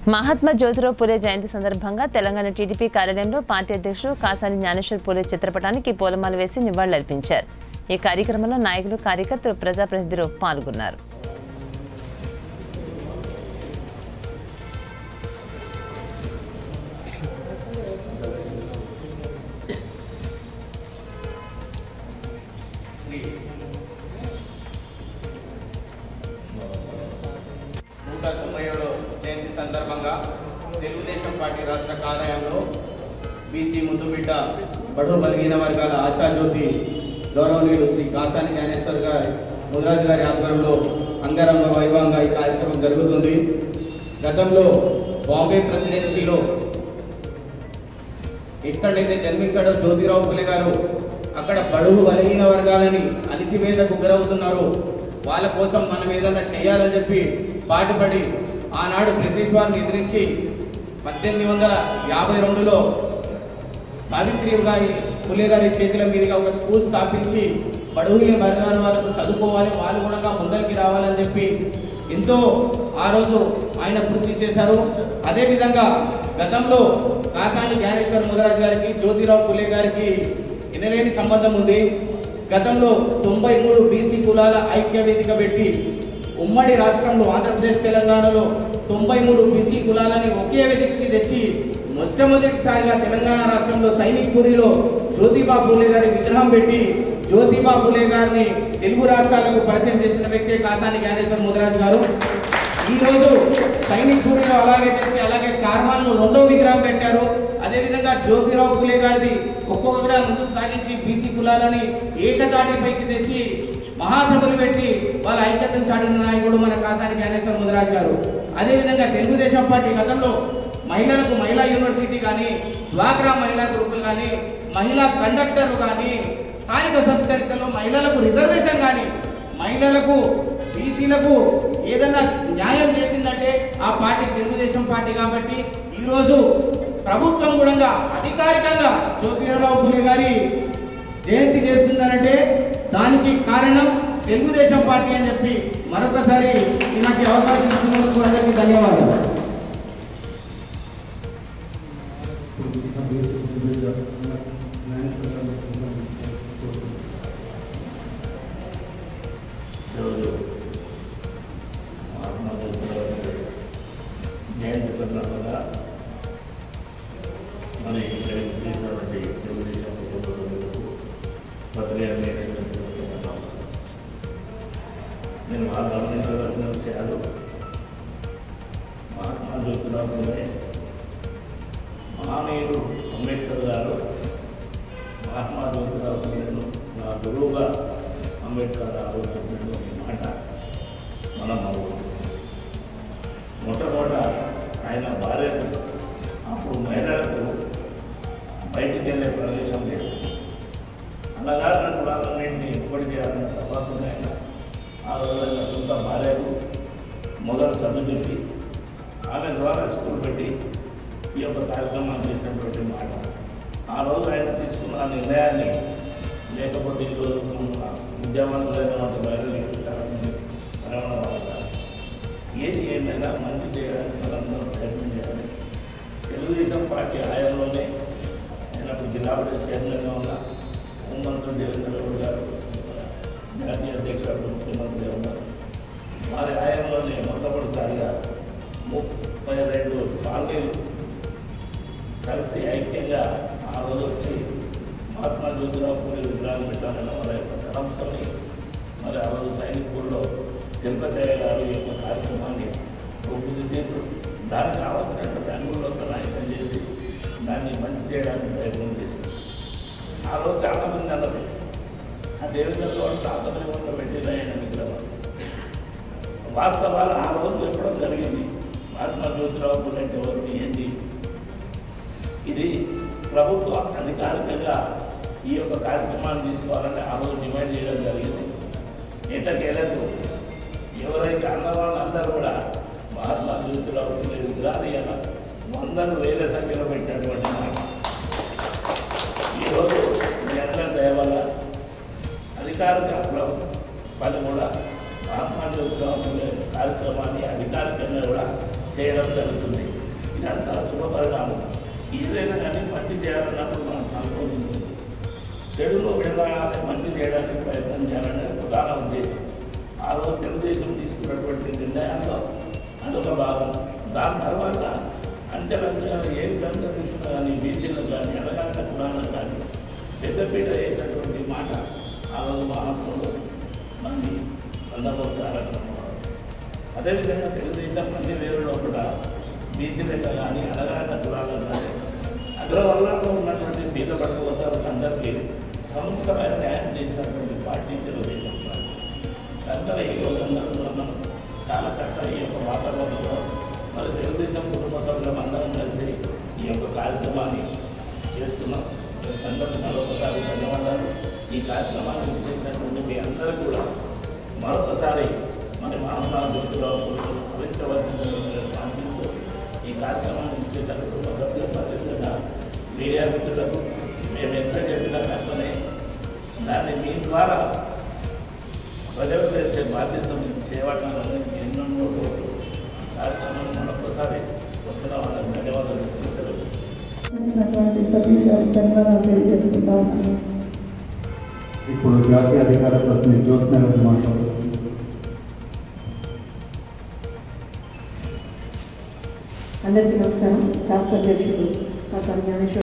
మహాత్మా జ్యోతిరావు పూలే జయంతి సందర్భంగా తెలంగాణ టీడీపీ కార్యాలయంలో పార్టీ అధ్యక్షుడు కాసాని జ్ఞానేశ్వర్ పూలే చిత్రపటానికి పూలమాల వేసి నివాళులర్పించారు ఈ కార్యక్రమంలో నాయకులు కార్యకర్తలు ప్రజాప్రతినిధులు పాల్గొన్నారు నూట తొంభై ఏడో జయంతి సందర్భంగా తెలుగుదేశం పార్టీ రాష్ట్ర కార్యాలయంలో బీసీ ముద్దుబిడ్డ బడు బలిగిన వర్గాల ఆశాజ్యోతి గౌరవనీయులు శ్రీ కాసాని జ్ఞానేశ్వర్ గారి ముదిరాజు గారి ఆధ్వర్యంలో అంగరంగ వైభవంగా ఈ కార్యక్రమం జరుగుతుంది గతంలో బాంబే ప్రెసిడెన్సీలో ఎక్కడైతే జన్మించాడో జ్యోతిరావు ఫులే గారు అక్కడ బడుగు బలహీన వర్గాలని అణిచివేతకు గురవుతున్నారు వాళ్ళ కోసం మనం ఏదైనా చేయాలని చెప్పి పాటుపడి ఆనాడు బ్రిటిష్ వారిని ఎదిరించి పద్దెనిమిది వందల యాభై రెండులో సావిత్రి గారి ఫులే గారి చేతుల మీదుగా ఒక స్కూల్ స్థాపించి బడుగుల వర్గాల వాళ్ళకు చదువుకోవాలి వాళ్ళు కూడా ముందరికి రావాలని చెప్పి ఎంతో ఆ రోజు ఆయన కృషి చేశారు అదేవిధంగా గతంలో కాసాని జ్ఞానేశ్వర ముదరాజు గారికి జ్యోతిరావు పులే గారికి ఎనలేని సంబంధం ఉంది గతంలో తొంభై మూడు బీసీ కులాల ఐక్య వేదిక పెట్టి ఉమ్మడి రాష్ట్రంలో ఆంధ్రప్రదేశ్ తెలంగాణలో తొంభై మూడు బీసీ కులాలని ఒకే వేదికకి తెచ్చి మొట్టమొదటిసారిగా తెలంగాణ రాష్ట్రంలో సైనిక్పూరిలో జ్యోతిబా పూలే గారి విగ్రహం పెట్టి జ్యోతిబా పూలే గారిని తెలుగు రాష్ట్రాలకు పరిచయం చేసిన వ్యక్తే కాసాని జ్ఞానేశ్వర ముదిరాజ్ గారు ఈ రోజు సైనిక్పూరిలో అలాగే చేసి అలాగే కార్వాన్లో రెండో విగ్రహం పెట్టారు అదేవిధంగా జ్యోతిరావు పూలే గారిది ఒక్కొక్క కూడా ముందుకు సాగించి బీసీ కులాలని ఏకతాటిపైకి తెచ్చి మహాసభలు పెట్టి వాళ్ళ ఐక్యతను చాటిన నాయకుడు మన కాసాని జ్ఞానేశ్వర ముదిరాజ్ గారు అదేవిధంగా తెలుగుదేశం పార్టీ గతంలో మహిళలకు మహిళా యూనివర్సిటీ కానీ డ్వాక్రా మహిళా గ్రూపులు కానీ మహిళా కండక్టర్లు కానీ స్థానిక సంస్థలలో మహిళలకు రిజర్వేషన్ కానీ మహిళలకు బీసీలకు ఏదైనా న్యాయం చేసిందంటే ఆ పార్టీ తెలుగుదేశం పార్టీ కాబట్టి ఈరోజు ప్రభుత్వం కూడా అధికారికంగా జ్యోతిరావు ఫులే గారి జయంతి చేస్తుందనంటే దానికి కారణం తెలుగుదేశం పార్టీ అని చెప్పి మరొకసారి నాకు అవకాశం ఇచ్చినందుకు అందరికీ ధన్యవాదాలు ఈరోజు మహాత్మా జ్యోతిరావు గారి జయంతి సందర్భంగా మన ఇక్కడ చేసినటువంటి తెలుగుదేశం కుటుంబాలకు పత్రిక నేను బాగా గమనించవలసిన విషయాలు మహాత్మా జ్యోతిరావు పూలే మహానీయుడు అంబేద్కర్ గారు మహాత్మా జ్యోతిరావు పూలేను నా గురువుగా అంబేద్కర్ గారు చెప్పినటువంటి మాట మనం నవ్వుతుంది మొట్టమొదట ఆయన భార్యకు అప్పుడు మహిళలకు బయటికి వెళ్ళే ప్రదేశం లేదు అన్నగారిన కులాలన్నింటినీ ఒక్కటి చేయాలన్న తర్వాత ఆయన ఆ రోజున సొంత భార్యకు మొదలు చదువు చెప్పి ఆమె ద్వారా స్కూల్ పెట్టి ఈ యొక్క కార్యక్రమాన్ని చేసినటువంటి మాట ఆ రోజు ఆయన తీసుకున్న ఆ నిర్ణయాన్ని లేకపోతే ఈరోజు ఉన్న విద్యావంతులైనటువంటి మహిళలు ఏది ఏమైనా మంచి చేయడానికి మనందరం ప్రయత్నం చేయాలి తెలుగుదేశం పార్టీ హయాంలోనే నేను అప్పుడు జిల్లా పరిషత్ చైర్మన్గా ఉన్నా హోంమంత్రి దేవేంద్ర గౌడ్ గారు జాతీయ అధ్యక్షుడు ముఖ్యమంత్రి ఉన్నారు వారి హయాంలోనే మొట్టమొదటిసారిగా ముప్పై రెండు కాలనీలు కలిసి ఐక్యంగా ఆ రోజు వచ్చి మహాత్మా జ్యోతిరావు పూలే విగ్రహాలు పెట్టాలన్న మన యొక్క తలంతోని మరి ఆ రోజు సైనికుల్లో తిరుపతయ్య గారు ఈ యొక్క కార్యక్రమాన్ని రూపుదిద్దేందుకు దానికి కావాల్సినటువంటి అనుగుణలో నాయకం చేసి దాన్ని మంచి చేయడానికి ప్రయత్నం చేశారు ఆ రోజు చాలా మంది అన్నారు ఆ దేవేంద్ర తాతలో పెట్టిన ఆయన విగ్రహం వాస్తవాలు ఆ రోజు చెప్పడం జరిగింది మహాత్మా జ్యోతిరావు పూలే అంటే ఎవరిని ఏంటి ఇది ప్రభుత్వం అధికారికంగా ఈ యొక్క కార్యక్రమాన్ని తీసుకోవాలని ఆ రోజు డిమాండ్ చేయడం జరిగింది ఎట్టకేలకు ఎవరైతే అన్నవాళ్ళు అందరూ కూడా మహాత్మా జ్యోతిరావు పూలే విగ్రహాలు ఇలా వందలు వేల సంఖ్యలో పెట్టినటువంటి మాట ఈరోజు మీ అందరి దయ వల్ల అధికారిక పని కూడా మహాత్మా జ్యోతిరావు పూలే కార్యక్రమాన్ని అధికారికంగా కూడా చేయడం జరుగుతుంది ఇదంతా శుభపరిణామం ఏదైనా కానీ మంచి చేయాలన్నప్పుడు మనం సంతోషించాలి చెడులో వెళ్ళాలని మంచి చేయడానికి ప్రయత్నం చేయాలనే ప్రధాన ఉద్దేశం ఆ రోజు తెలుగుదేశం తీసుకున్నటువంటి నిర్ణయాల్లో అదొక భాగం దాని తర్వాత అంచెలంచెలుగా ఏ విధంగా తీసుకున్నా కానీ బీసీలకు కానీ ఎడగాక కులాలకు కానీ పెద్దపీట వేసినటువంటి మాట ఆ రోజు మహాత్ములు మంది సందర్భం కార్యక్రమం అదేవిధంగా తెలుగుదేశం మంది వేరులో కూడా బీసీలకు కానీ అడగాక కులాలకు కానీ అగ్రవర్ణంలో ఉన్నటువంటి బీద పడుకోవడానికి అందరికీ సముచితమైన న్యాయం చేసినటువంటి పార్టీ తెలుగుదేశం పార్టీ కనుక ఈ రోజందరూ మనం చాలా చక్కగా ఈ యొక్క వాతావరణంలో మరి తెలుగుదేశం కుటుంబ సభ్యులం అందరం కలిసి ఈ యొక్క కార్యక్రమాన్ని చేస్తున్నాం అందరికీ మరొకసారి ధన్యవాదాలు ఈ కార్యక్రమాన్ని చేసినటువంటి మీ అందరూ కూడా మరొకసారి మన మహాత్మా గుర్తురావు భవిష్యత్తు ఈ కార్యక్రమాన్ని చేసిన కుటుంబ సభ్యులకు అదేవిధంగా మీడియా మిత్రులకు మేము ఎంత చెప్పిన కనుకనే దాన్ని మీ ద్వారా ప్రజలకు తెచ్చే బాధ్యత మీకు చేపట్టాలని ఎన్నెన్నో రోజులు కార్యక్రమం మరొకసారి వచ్చిన వాళ్ళకి ధన్యవాదాలు తెలుపుతూ వచ్చినటువంటి సతీష్ గారికి ధన్యవాదాలు తెలియజేసుకుంటా ఉన్నాను ఇప్పుడు జాతీయ అధికార ప్రతినిధి జ్యోత్స్న గారు మాట్లాడుతుంది అందరికీ నమస్కారం రాష్ట్ర అధ్యక్షుడు కాసాని జ్ఞానేశ్వర